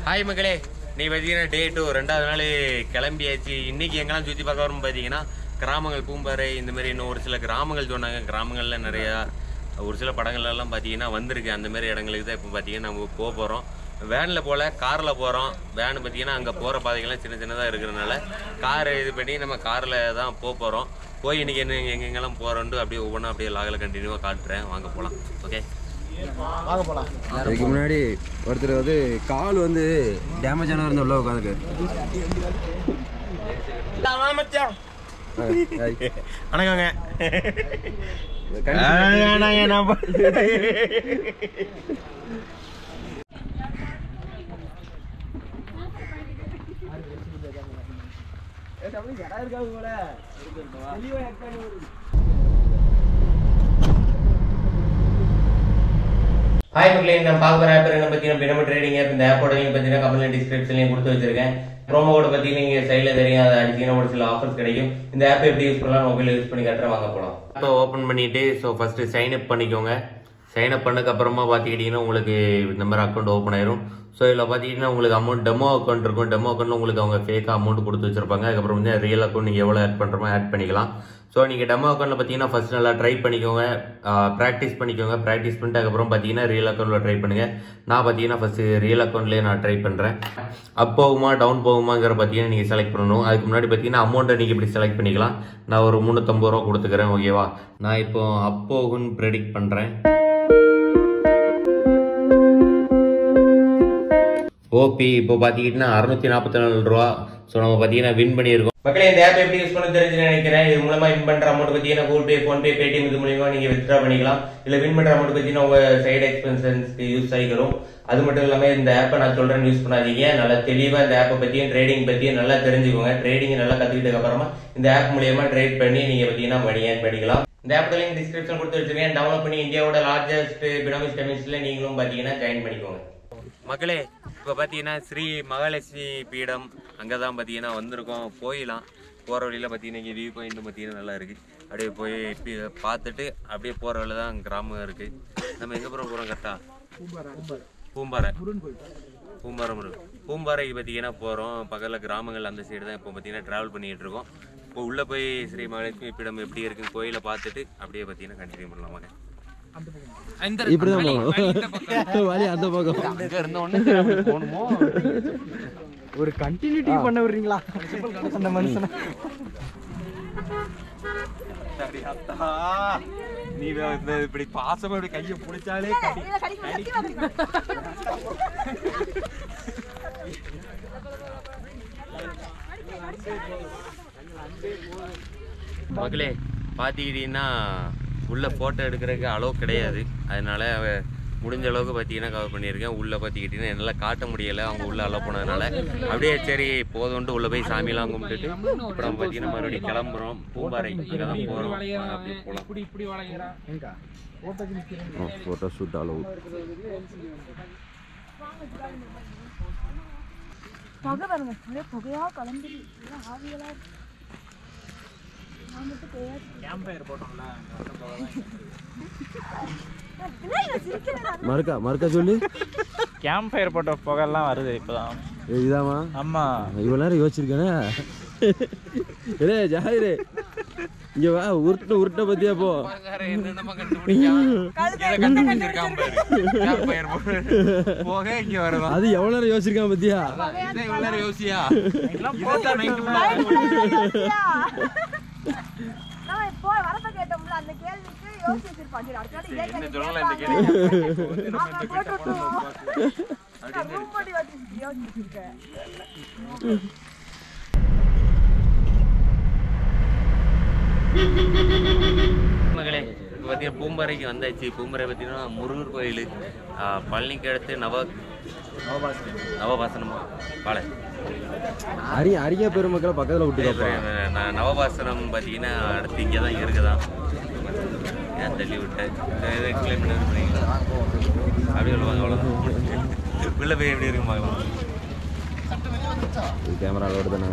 Hi மக்களே நீ பார்த்தீங்கன்னா டே டூ ரெண்டாவது நாள் கிளம்பியாச்சு இன்னைக்கு எங்கெல்லாம் சுற்றி பார்க்க வரும் பார்த்தீங்கன்னா கிராமங்கள் பூம்பாறை இந்த மாதிரி இன்னும் ஒரு சில கிராமங்கள் சொன்னாங்க கிராமங்களில் நிறையா ஒரு சில படங்கள்ல எல்லாம் பார்த்தீங்கன்னா வந்திருக்கு அந்த மாதிரி இடங்களுக்கு தான் இப்போ பார்த்தீங்கன்னா நம்ம போக போகிறோம் வேனில் போல காரில் போகிறோம் வேன் பார்த்தீங்கன்னா அங்கே போகிற பாதைகள்லாம் சின்ன சின்னதாக இருக்கிறனால காரை இது பண்ணி நம்ம காரில் தான் போக போகிறோம் போய் இன்னைக்கு என்ன எங்கெங்கெல்லாம் போகிறோன்ட்டு அப்படியே ஒவ்வொன்றா அப்படியே லாகில் கண்டினியூவாக காட்டுறேன் வாங்க போகலாம் ஓகே வாங்க போலாம் அதுக்கு முன்னாடி ஒருத்தர் வந்து கால் வந்து டேமேஜ் ஆனவர் வந்து உள்ள உட்காந்துக்கு வணக்கங்க ஹாய் மக்களே நான் பார்க்க போகிற ஆப் என்ன பார்த்தீங்கன்னா பினம ட்ரேடிங் ஆப் இந்த ஆப்போட லிங்க் பார்த்தீங்கன்னா கமெண்ட் டிஸ்கிரிப்ஷன்லையும் கொடுத்து வச்சிருக்கேன் ப்ரோமோ கோட் பார்த்தீங்கன்னா நீங்கள் சைடில் தெரியும் அதை அடிச்சீங்கன்னா ஒரு சில ஆஃபர்ஸ் கிடைக்கும் இந்த ஆப் எப்படி யூஸ் பண்ணலாம் மொபைல் யூஸ் பண்ணி கட்டுற வாங்க போகலாம் இப்போ ஓப்பன் பண்ணிட்டு ஸோ ஃபர்ஸ்ட் சைன் அப் பண்ணிக்கோங்க சைன் அப் பண்ணதுக்கு அப்புறமா பார்த்துக்கிட்டிங்கன்னா உங்களுக்கு இந்த மாதிரி அக்கௌண்ட் ஓப்பன் ஆயிரும் ஸோ இதில் பார்த்துக்கிட்டிங்கன்னா உங்களுக்கு அமௌண்ட் டெமோ அக்கௌண்ட் இருக்கும் டெமோ அக்கௌண்ட் உங்களுக்கு அவங்க ஃபேக்காக அமௌண்ட் கொடுத்து வச்சிருப்பாங்க அதுக்கப்புறம் வந்து ரியல் அக்கௌண்ட் நீங்கள் எவ்வளோ ஆட் பண்ணுறமோ ஆட் பண்ணிக்கலாம் ஸோ நீங்கள் டெமோ அக்கௌண்ட்டில் பார்த்தீங்கன்னா ஃபர்ஸ்ட் நல்லா ட்ரை பண்ணிக்கோங்க ப்ராக்டிஸ் பண்ணிக்கோங்க ப்ராக்டிஸ் பண்ணிட்டு அதுக்கப்புறம் பார்த்தீங்கன்னா ரியல் அக்கௌண்ட்டில் ட்ரை பண்ணுங்கள் நான் பார்த்தீங்கன்னா ஃபர்ஸ்ட் ரியல் அக்கௌண்ட்லேயே நான் ட்ரை பண்ணுறேன் அப் போகுமா டவுன் போகுமாங்கிற பார்த்தீங்கன்னா நீங்கள் செலக்ட் பண்ணணும் அதுக்கு முன்னாடி பார்த்தீங்கன்னா அமௌண்ட்டை நீங்கள் இப்படி செலக்ட் பண்ணிக்கலாம் நான் ஒரு முந்நூற்றம்பது ரூபா கொடுத்துக்கிறேன் ஓகேவா நான் இப்போ அப் போகுன்னு ப்ரெடிக்ட் பண்ணுறேன் ஓபி இப்போ பார்த்துக்கிட்டிங்கன்னா அறுநூத்தி நாற்பத்தி நாலு ரூபா ஸோ நம்ம பார்த்தீங்கன்னா வின் பண்ணியிருக்கோம் மக்களே இந்த ஆப் எப்படி யூஸ் பண்ண தெரிஞ்சு நினைக்கிறேன் இது மூலமா வின் பண்ற அமௌண்ட் பார்த்தீங்கன்னா Google Pay PhonePe Paytm இது மூலியமா நீங்க வித்ட்ரா பண்ணிக்கலாம் இல்ல வின் பண்ற அமௌண்ட் பார்த்தீங்கன்னா உங்க சைடு எக்ஸ்பென்சஸ்க்கு யூஸ் ஆகிக்கிறோம் அது மட்டும் இல்லாம இந்த ஆப்பை நான் சொல்றேன் யூஸ் பண்ணாதீங்க நல்லா தெளிவா இந்த ஆப்பை பத்தியும் ட்ரேடிங் பத்தியும் நல்லா தெரிஞ்சுக்கோங்க ட்ரேடிங் நல்லா கத்துக்கிட்டதுக்கு அப்புறமா இந்த ஆப் மூலியமா ட்ரேட் பண்ணி நீங்க பார்த்தீங்கன்னா மணி ஏர்ன் பண்ணிக்கலாம் இந்த ஆப் லிங்க் டிஸ்கிரிப்ஷன் கொடுத்து வச்சிருக்கேன் டவுன்லோட் பண்ணி இந்தியாவோட லார்ஜஸ்ட் பினாமிஸ் டெமிஸ்ல நீங்களும் பார்த்தீங்கன்னா ஜாயின் பண்ணிக்கோங்க மக்களே இப்போ பார்த்தீங்கன்னா ஸ்ரீ மகாலட்சுமி பீடம் அங்கே தான் பார்த்தீங்கன்னா வந்திருக்கோம் போயிடலாம் போகிற வழியில் பார்த்தீங்கன்னா இங்கே வியூ பாயிண்ட் பார்த்தீங்கன்னா நல்லா இருக்குது அப்படியே போய் பி- பார்த்துட்டு அப்படியே போகிற வழியில் தான் கிராமம் இருக்குது நம்ம எங்கே போகிறோம் போகிறோம் கரெக்டாக பூம்பாறை பூம்பாறை முருகன் பூம்பாறைக்கு பார்த்தீங்கன்னா போகிறோம் பக்கத்தில் கிராமங்கள் அந்த சைடு தான் இப்போ பார்த்தீங்கன்னா ட்ராவல் பண்ணிகிட்டு இருக்கோம் இப்போ உள்ளே போய் ஸ்ரீ மகாலட்சுமி பீடம் எப்படி இருக்குன்னு கோயிலை பார்த்துட்டு அப்படியே பார்த்தீங்கன்னா கண்டினியூ பண்ணலாமாங்க இப்படிதான் போகணும் வழி அந்த பக்கம் ஒரு கண்டினியூட்டி பண்ண விடுறீங்களா அந்த மனுஷனை நீ இப்படி பாசமா இப்படி கையை பிடிச்சாலே மகளே பார்த்துக்கிட்டீங்கன்னா உள்ள ஃபோட்டோ எடுக்கிறதுக்கு அளவு கிடையாது அதனால அவ- முடிஞ்ச அளவுக்கு பார்த்தீங்கன்னா கவர் பண்ணியிருக்கேன் உள்ளே பார்த்துக்கிட்டிங்கன்னா என்னால் காட்ட முடியலை அவங்க உள்ளே அலோ போனதுனால அப்படியே சரி போதும்ட்டு உள்ளே போய் சாமியெல்லாம் கும்பிட்டுட்டு இப்போ நம்ம பார்த்தீங்கன்னா மறுபடியும் கிளம்புறோம் பூம்பாறை இங்கே தான் போகிறோம் அப்படியே போகலாம் ஃபோட்டோ ஷூட் அளவு புகை பாருங்க அப்படியே புகையா கலந்துரு எல்லாம் ஆவியலா இருக்கு. நான் மட்டும் தெரியாது. என்ன இவன் சிரிக்கிறான்? மறுக்கா மறுக்கா சொல்லு கேம்ப் ஃபயர் போட்ட புகைலாம் வருது இப்போதான் ஏய், இதாம்மா ஆமா இவ்வளோ நேரம் யோசிச்சிருக்கேனே ஏ ஜாயிரே இங்க வா உருட்ட உருட்ட பத்தியா போ போக இங்க வருதான் அது எவ்வளவு நேரம் யோசிச்சிருக்கான் பத்தியா யோசியா யோசியா? நான் இப்போ வரப்ப கேட்டோம்ல, அந்த கேள்விக்கு யோசிச்சு வச்சிருப்பாங்க. அடுத்த வாட்டி இதே கேள்வி கேட்பாங்க. ஆமா, போட்டு விட்டுருவோம். நான் room போட்டு யோசிச்சு- யோசிச்சிருக்கேன். மகளே இப்போ பார்த்தீங்கன்னா பூம்பாறைக்கு வந்தாச்சு பூம்பாறை பார்த்தீங்கன்னா முருகர் கோயில் பழனிக்கு அடுத்து நவ நவபாசனமா பாலை அரிய அரிய பெருமக்களை பக்கத்துல விட்டுக்கப்பா ந- நவபாசனம் பார்த்தீங்கன்னா அடுத்து இங்கே தான் இருக்குதான் ஏன் தள்ளி விட்டேன் இதை explain பண்ண விரும்புறீங்களா? அப்படியே சொல்லுவாங்க அவ்வளோதான் உள்ள போய் எப்படி இருக்கு பார்க்கலாம் கேமராவோட தானே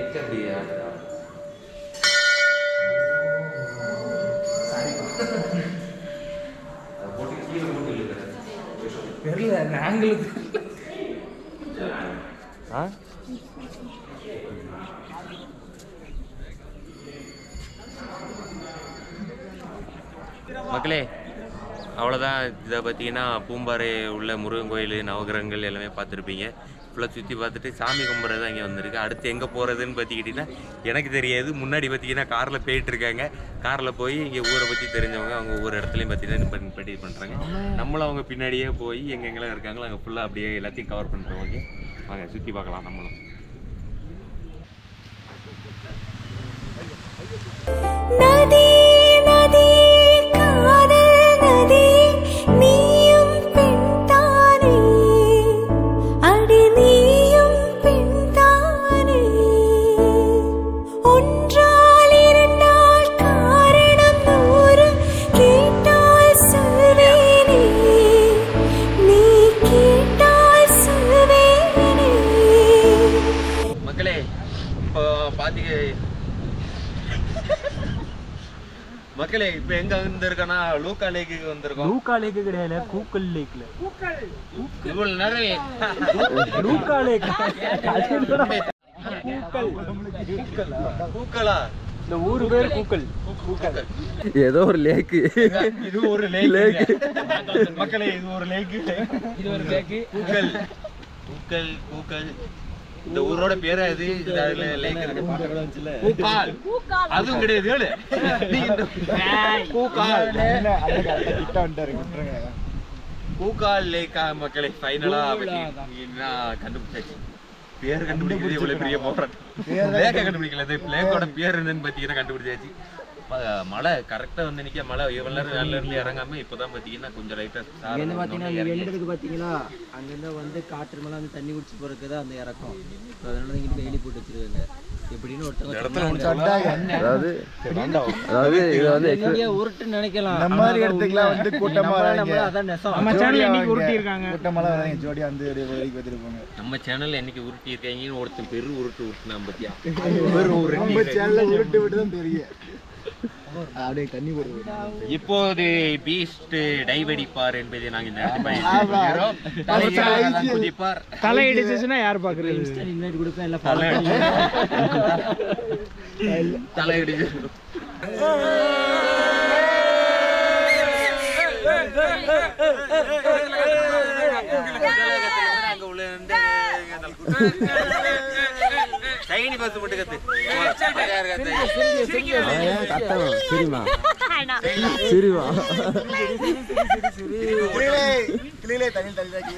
மக்களே அவ்வளோதான் இதை பார்த்தீங்கன்னா பூம்பாறை உள்ள முருகன் கோயில் நவகிரகங்கள் எல்லாமே பார்த்துருப்பீங்க ஃபுல்லாக சுற்றி பார்த்துட்டு சாமி கும்பிட்றது தான் இங்கே வந்திருக்கு அடுத்து எங்கே போகிறதுன்னு பார்த்துக்கிட்டிங்கன்னா எனக்கு தெரியாது முன்னாடி பார்த்தீங்கன்னா காரில் போயிட்டு இருக்காங்க காரில் போய் இங்கே ஊரை பற்றி தெரிஞ்சவங்க அவங்க ஒவ்வொரு இடத்துலையும் பார்த்தீங்கன்னா பட்டி பண்ணுறாங்க நம்மளும் அவங்க பின்னாடியே போய் எங்கெங்கெல்லாம் இருக்காங்களோ அங்கே ஃபுல்லாக அப்படியே எல்லாத்தையும் கவர் பண்ணுறோம் ஓகே வாங்க சுற்றி பார்க்கலாம் நம்மளும் நதி நதி காதல் நதி நீயும் பெண்தானே அடி நீயும் பெண்தானே ஒன்றால் இரண்டால் காரணம் நூறு கேட்டால் சொல்வேனே நீ கேட்டால் சொல்வேனே மக்களே இப்போ பார்த்தீங்க மக்களே இப்போ எங்க வந்திருக்கோன்னா லூக்கா லேக்கு வந்திருக்கோம் லூக்கா லேக்கு கிடையாது கூக்கல் லேக்ல இவ்வளவு நேரம் லூக்கா லேக் பூக்களா இந்த ஊரு பேர் கூக்கல் ஏதோ ஒரு லேக்கு இது ஒரு லேக் மக்களே இது ஒரு லேக் இது ஒரு லேக் பூக்கள் பூக்கள் பூக்கள் இந்த ஊரோட பேரா இது இது அதுல லேக் இருக்கு பூக்கால் அதுவும் கிடையாது ஏழு நீங்க இந்த பூக்கால் பூக்கால் லேக்கா மக்களே ஃபைனலா கண்டுபிடிச்சாச்சு பேர் கண்டுபிடிக்கிறது இவ்வளவு பெரிய போராட்டம் லேக்க கண்டுபிடிக்கல இந்த லேக்கோட பேர் என்னன்னு பாத்தீங்கன்னா கண்டுபிடிச்சாச்சு ம- மழை கரெக்டா வந்து நிக்க மழை இவ்வளவு நேரம் வேலைல இருந்து இறங்காம இப்பதான் பாத்தீங்கன்னா கொஞ்சம் லைட்டா இங்கேருந்து பார்த்தீங்கன்னா இங்கே எண்டு இருக்குது பார்த்தீங்களா அங்கேருந்து வந்து காற்று மேலே வந்து தண்ணி குடிச்சு போகிறதுக்கு தான் அந்த இறக்கம் ஸோ அதனால இங்கே வேலி போட்டு வச்சிருக்காங்க எப்படின்னு ஒருத்தவங்க சொன்னாங்க. அதாவது அதாவது இது வந்து extra- நீங்க உருட்டுன்னு நினைக்கலாம் நம்ம மாதிரி இடத்துக்குலாம் வந்து கூட்டமா நம்மள- வராங்க. நம்மள அதான் நெசம் நம்ம சேனல் இன்னைக்கு உருட்டி இருக்காங்க கூட்டமெல்லாம் வராங்க ஜோடியா வந்து ஒரு வரைக்கும் பார்த்துட்டு போங்க நம்ம சேனல்ல என்னைக்கு உருட்டி இருக்காங்கன்னு ஒருத்தன் பெரு உருட்டு உருட்டுனா பத்தியா நம்ம சேனல்ல உருட்டு விட்டு தான் தெரியும் அப்படியே தண்ணி போடுவோம் இப்போது பீஸ்ட் டைவடிப்பார் என்பதை நாங்கள் இந்த இடத்துல பயன்படுத்துகிறோம். தலையிடாத குதிப்பார் தலை இடிச்சிச்சுன்னா யார் பாக்குறது இன்ஸ்டா இன்வைட் கொடுப்பேன் எல்லாம் தலை follow தலை இடிச்சு சைனி பஸ் மட்டும் கத்து அவன் ஏன் கத்தணும் சரிமா சரிமா கிளிகளே கிளிகளே தண்ணி தண்ணி தாக்கி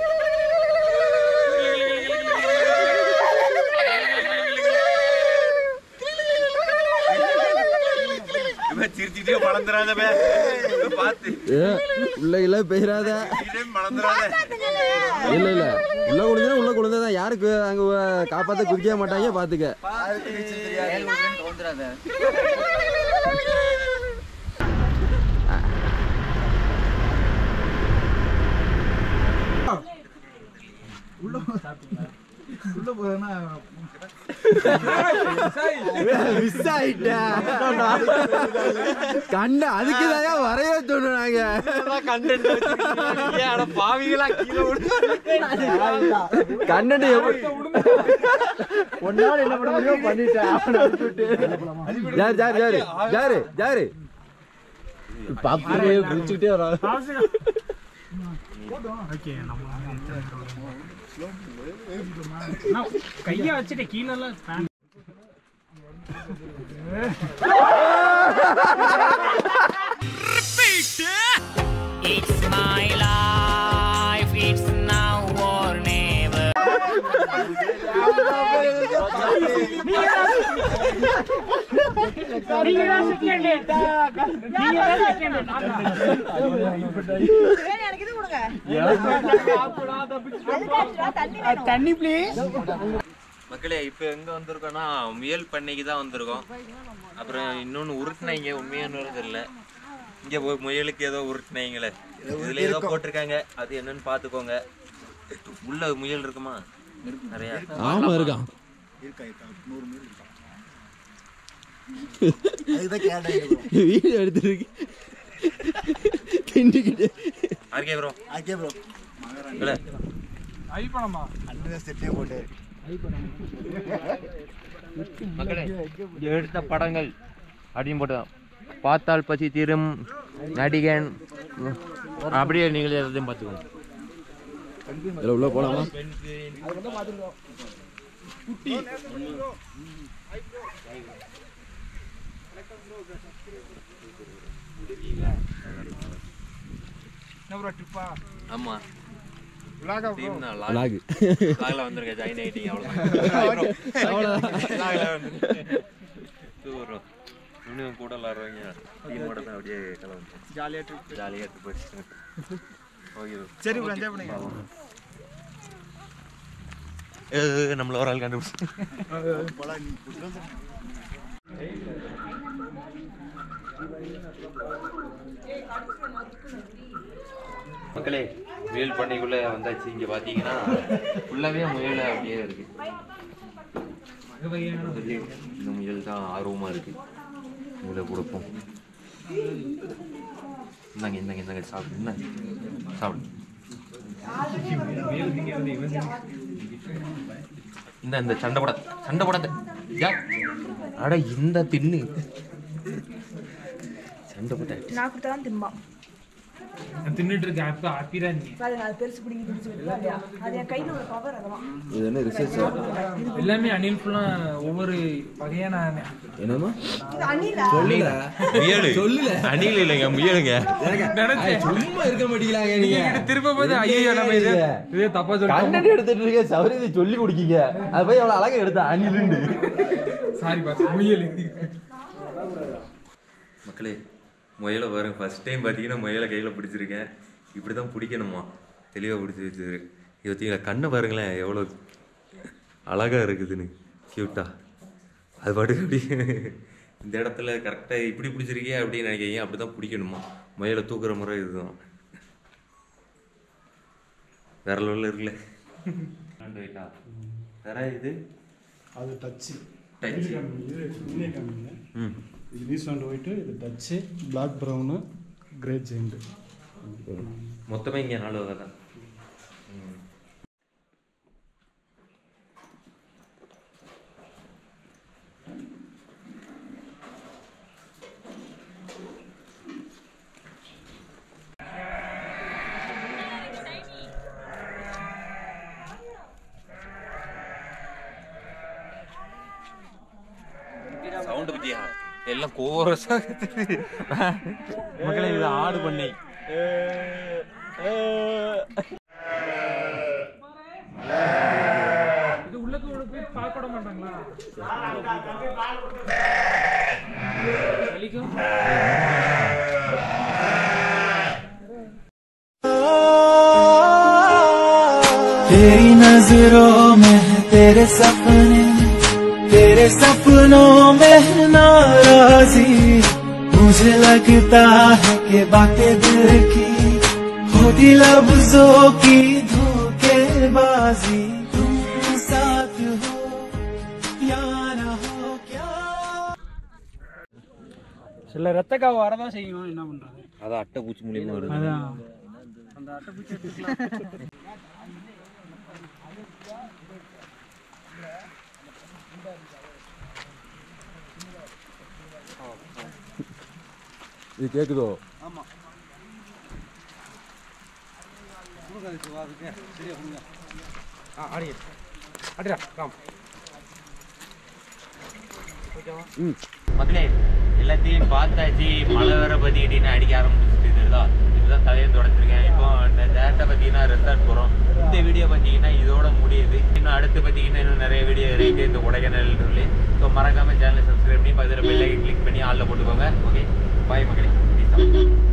சிரிச்சுட்டே மறந்துடாத பார்த்து ஏ, உள்ள இல்ல பெயராத சிரிச்சுட்டே மறந்துடாத இல்ல இல்ல உள்ள குளிஞ்சா உள்ள குளிஞ்சாதான் யாருக்கு அங்க அஹ், காப்பாத்த குதிக்க மாட்டாங்க பாத்துக்க உள்ள போறேன்னா மிஸ் ஆயிட்டேன் கண்ட அதுக்கு தான் வரைய சொன்னாங்க கண்டன்ட் ஒன்னால என்ன பண்ண முடியும் பண்ணிட்டேன் அவனை அனுப்பிவிட்டு. யாரு யாரு யாரு யாரு யாரு பாப்பே குளிச்சுக்கிட்டே வரோம் கைய வச்சுட்டு கீழ எல்லாம் fan. It's my life, it's now or never. வேணும், எனக்கு இது கொடுங்க அதுக்காச்சுடா, தண்ணி வேணும் தண்ணி ப்ளீஸ் மக்களே இப்போ எங்க வந்திருக்கோம்னா முயல் பண்ணைக்கு தான் வந்திருக்கோம் அப்புறம் இன்னொன்னு உருட்டுனாங்க உண்மையானு தெரியல இங்க போய் முயலுக்கு ஏதோ உருட்டுனாங்களே இதுல ஏதோ போட்டிருக்காங்க அது என்னன்னு பாத்துக்கோங்க உள்ள முயல் இருக்குமா நிறைய ஆமா இருக்கான் இருக்கா இருக்கா நூறு மீன் இருக்கா அதுதான் கேட்டேன் வீடியோ எடுத்துருக்கு திண்டிக்கிட்டு ஆர்கே ப்ரோ ஆக்கே ப்ரோ இல்லை அண்ணன் செட்டே போட்டு மக்களே எடுத்த படங்கள் அப்படின்னு போட்டு பார்த்தால் பசி தீரும் நடிகன் ம், அப்படியே நீங்களே எல்லாத்தையும் பார்த்துக்கோங்க இதில் உள்ள போலாமா ஆமா டீம் தான் லாகு லாகில் வந்திருக்கேன் ஜாயின் ஆகிட்டீங்க அவ்வளோ இன்னும் கூட விளாடுறவங்க டீமோட தான் அப்படியே கிளம்பு ஜாலியாக ட்ரிப் ஜாலியாக எடுத்து போயிட்டு ஓகே சரி ப்ரோ என்ஜாய் பண்ணுங்க நம்மள ஒரு ஆள் கண்டுபிடிச்சு மக்களே முயல் பண்ணைக்குள்ள வந்தாச்சு இங்க பாத்தீங்கன்னா ஃபுல்லாவே முயல் அப்படியே இருக்கு இந்த முயல் தான் ஆர்வமா இருக்கு முயலை கொடுப்போம் இந்தாங்க இந்தாங்க இந்தாங்க சாப்பிடு இந்தாங்க சாப்பிடு இந்த இந்த சண்டை போட சண்டை போடாத யா. அட இந்த தின்னு சண்டை போட்ட நான் கொடுத்தாதான் திம்பா தின்னுட்டு இருக்கேன் அப்போ ஹாப்பியாக இருந்தீங்க பாருங்க அது பெருசு பிடிங்கி பிடிச்சி வைக்கலாம் இல்லையா அது என் கையில் ஒரு கவர் அதெல்லாம் இது என்ன ரிசர்ச்சா எல்லாமே அணில் ஃபுல்லாக ஒவ்வொரு வகையான என்னமா இது அணிலா சொல்லல முயலு சொல்லல அணில் இல்லைங்க முயலுங்க ஐய், சும்மா இருக்க மாட்டீங்களாங்க நீங்க திரும்ப போது ஐயோ நம்ம இது இதே தப்பா சொல்லி கண்டென்ட் எடுத்துட்டு இருக்க சௌரி இதை சொல்லி கொடுக்கீங்க அது போய் எவ்வளவு அழகா எடுத்த அணிலுண்டு சாரி பாஸ் முயல் மக்களே முயலை பாருங்க ஃபர்ஸ்ட் டைம் பார்த்தீங்கன்னா முயலை கையில் பிடிச்சிருக்கேன் இப்படி தான் பிடிக்கணுமா தெளிவாக பிடிச்சி வச்சிருக்கு இது பார்த்தீங்களா கண்ணை பாருங்களேன் எவ்வளோ அழகாக இருக்குதுன்னு க்யூட்டா அது பாட்டுக்கு அப்படி இந்த இடத்துல கரெக்டாக இப்படி பிடிச்சிருக்கே அப்படின்னு நினைக்கிறீங்க அப்படி தான் பிடிக்கணுமா முயலை தூக்குற முறை இதுதான் வேற லெவலில் இருக்குல்ல ரைட்டா வேற இது அது டச்சு டச் ம் இது நியூசிலாந்து ஒயிட்டு இது Dutch black brown great giant மொத்தமே இங்கே நாலு வகை தான் ம். சவுண்ட் பத்தியா எல்லாம் கோரஸா மக்களே இது ஆடு பண்ணை இது உள்ளக்கு உள்ள போய் பார்க்க விட மாட்டாங்களா வலிக்கும் तेरी नजरों में है तेरे सपने तेरे सपनों में है नाराजी मुझे लगता है कि बातें दिल की होती लफ्जों की धोखेबाजी तुम साथ हो या ना हो क्या சில ரத்த காவு வரதான் செய்யும் என்ன பண்றது அதான் அட்டை பூச்சி மூலியமா வருது அதான் அந்த அட்டைப்பூச்சி எடுத்துக்கலாம் இது கேக்குதோ மக்களே எல்லாத்தையும் பார்த்தாச்சு மழை வர பத்திக்கிட்டீங்கன்னா அடிக்க ஆரம்பிச்சுட்டு தெரியுதா இதுதான் தலையை தொடச்சிருக்கேன் இப்போ இந்த டேட்டை பார்த்தீங்கன்னா ரெசார்ட் போகிறோம் இந்த வீடியோ பார்த்தீங்கன்னா இதோட முடியுது இன்னும் அடுத்து பார்த்தீங்கன்னா இன்னும் நிறைய வீடியோ இருக்கு இந்த கொடைக்கானல் சொல்லி ஸோ மறக்காம சேனலை சப்ஸ்கிரைப் பண்ணி பதில் பெல்லை கிளிக் பண்ணி ஆளில் போட்டுக்கோங்க ஓகே பாய் மக்களே Peace out.